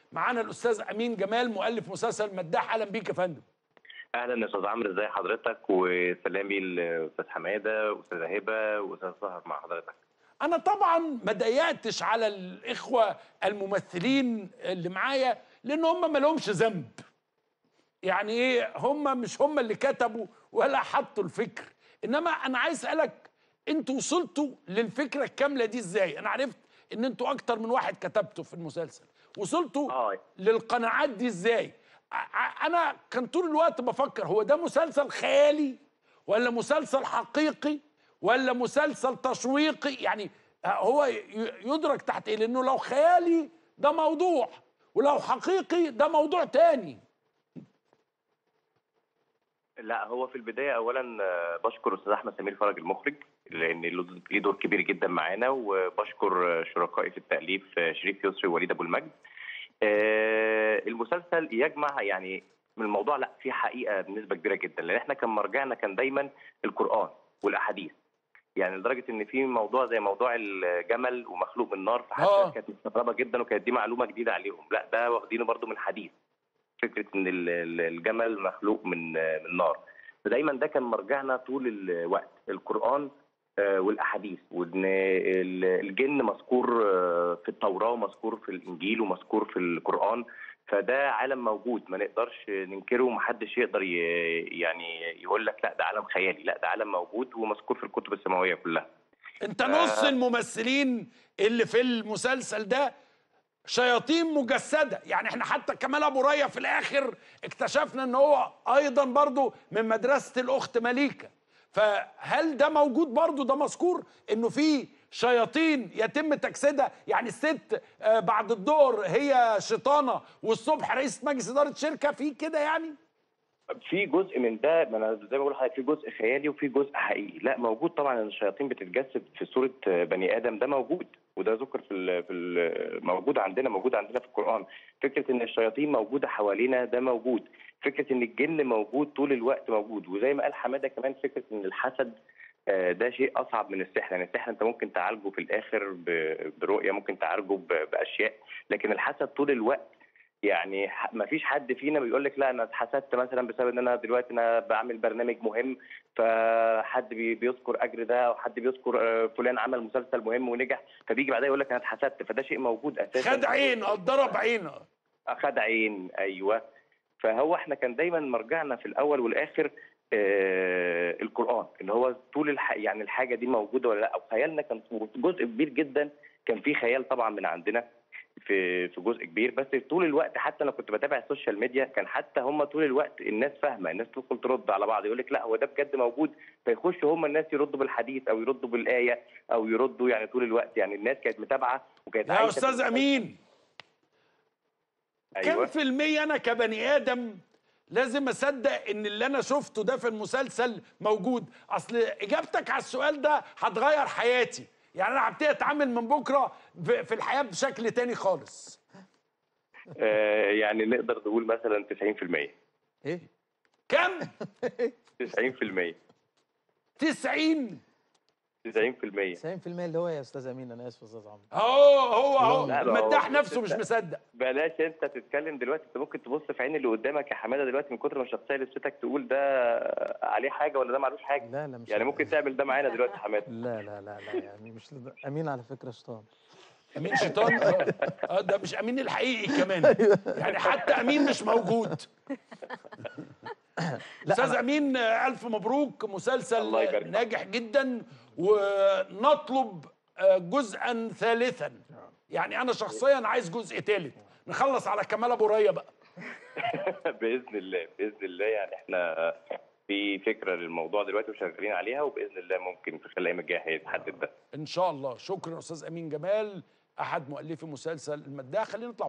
معانا الاستاذ امين جمال مؤلف مسلسل مداح اهلا بيك يا فندم اهلا يا استاذ عمرو ازي حضرتك وسلامي لاستاذ حماده واستاذه هبه واستاذ سهر مع حضرتك انا طبعا ما ضيقتش على الاخوه الممثلين اللي معايا لان هم ما لهمش ذنب يعني ايه هم مش هم اللي كتبوا ولا حطوا الفكر انما انا عايز اسالك انتوا وصلتوا للفكره الكامله دي ازاي انا عرفت ان انتوا اكتر من واحد كتبتوا في المسلسل وصلتوا اه للقناعات دي ازاي ع- انا كان طول الوقت بفكر هو ده مسلسل خيالي ولا مسلسل حقيقي ولا مسلسل تشويقي يعني هو ي- يدرك تحت ايه لانه لو خيالي ده موضوع ولو حقيقي ده موضوع تاني لا هو في البدايه اولا آه، بشكر استاذ احمد سمير فرج المخرج لان له ليه دور كبير جدا معانا وبشكر آه، شركائي في التاليف آه، شريف يسري ووليد ابو المجد آه، المسلسل يجمع يعني من الموضوع لا في حقيقه بنسبه كبيره جدا لان احنا كان مرجعنا كان دايما القران والاحاديث يعني لدرجه ان في موضوع زي موضوع الجمل ومخلوق من نار فحتى آه. كانت مستغربه جدا وكانت دي معلومه جديده عليهم لا ده واخدينه برضو من حديث فكره ان ال- ال- الجمل مخلوق من من نار فدايما ده كان مرجعنا طول الوقت القران آه، والاحاديث وان ال- الجن مذكور آه، في التوراه ومذكور في الانجيل ومذكور في القران فده عالم موجود ما نقدرش ننكره ومحدش يقدر ي- يعني يقول لك لا ده عالم خيالي لا ده عالم موجود ومذكور في الكتب السماويه كلها انت نص الممثلين اللي في المسلسل ده شياطين مجسده يعني احنا حتى كمال ابو ريا في الاخر اكتشفنا ان هو ايضا برضو من مدرسه الاخت مليكه فهل ده موجود برضو ده مذكور انه في شياطين يتم تجسيدها يعني الست آه، بعد الظهر هي شيطانه والصبح رئيس مجلس اداره شركه في كده يعني في جزء من ده ما انا زي ما بقول لحضرتك في جزء خيالي وفي جزء حقيقي لا موجود طبعا ان الشياطين بتتجسد في صوره بني ادم ده موجود وده ذكر في ال في ال موجود عندنا موجود عندنا في القران فكره ان الشياطين موجوده حوالينا ده موجود فكره ان الجن موجود طول الوقت موجود وزي ما قال حماده كمان فكره ان الحسد آه، ده شيء اصعب من السحر يعني السحر انت ممكن تعالجه في الاخر ب- برؤيه ممكن تعالجه ب- باشياء لكن الحسد طول الوقت يعني ما فيش حد فينا بيقول لك لا انا اتحسدت مثلا بسبب ان انا دلوقتي انا بعمل برنامج مهم فحد بي- بيذكر اجر ده او حد بيذكر آه، فلان عمل مسلسل مهم ونجح فبيجي بعدها يقول لك انا اتحسدت فده شيء موجود اساسا خد عين اتضرب عينه اخد عين ايوه فهو احنا كان دايما مرجعنا في الاول والاخر آه القران اللي هو طول الح... يعني الحاجه دي موجوده ولا لا او خيالنا كان جزء كبير جدا كان فيه خيال طبعا من عندنا في في جزء كبير بس طول الوقت حتى انا كنت بتابع السوشيال ميديا كان حتى هم طول الوقت الناس فاهمه الناس تدخل ترد على بعض يقول لك لا هو ده بجد موجود فيخشوا هم الناس يردوا بالحديث او يردوا بالايه او يردوا يعني طول الوقت يعني الناس كانت متابعه وكانت يا عايشة استاذ في- امين كم ايوه في المية أنا كبني آدم لازم أصدق إن اللي أنا شفته ده في المسلسل موجود أصل إجابتك على السؤال ده هتغير حياتي يعني أنا هبتدي أتعامل من بكرة ب- في الحياة بشكل تاني خالص آه يعني نقدر نقول مثلا 90% ايه كم؟ 90% 90 90% 90% اللي هو يا استاذ امين انا اسف يا استاذ عمرو أهو هو أهو لا، لا، هو مداح بص نفسه مش أنت- مصدق بلاش انت تتكلم دلوقتي انت ممكن تبص في عين اللي قدامك يا حماده دلوقتي من كتر ما الشخصيه لبستك تقول ده عليه حاجه ولا ده معلوش حاجه لا لا مش يعني ممكن تعمل ده معانا دلوقتي يا حماده لا لا لا لا يعني مش لد... امين على فكره شيطان أمين شيطان آه. آه ده مش أمين الحقيقي كمان يعني حتى أمين مش موجود استاذ امين آه، الف مبروك مسلسل الله يبارك فيك. ناجح جدا ونطلب آه، جزءا ثالثا يعني انا شخصيا عايز جزء ثالث نخلص على كمال ابو ريا بقى باذن الله باذن الله يعني احنا في فكره للموضوع دلوقتي وشغالين عليها وباذن الله ممكن في خلال الايام الجايه هيتحدد ده ان شاء الله شكرا استاذ امين جمال احد مؤلفي مسلسل المداح خلينا نطلع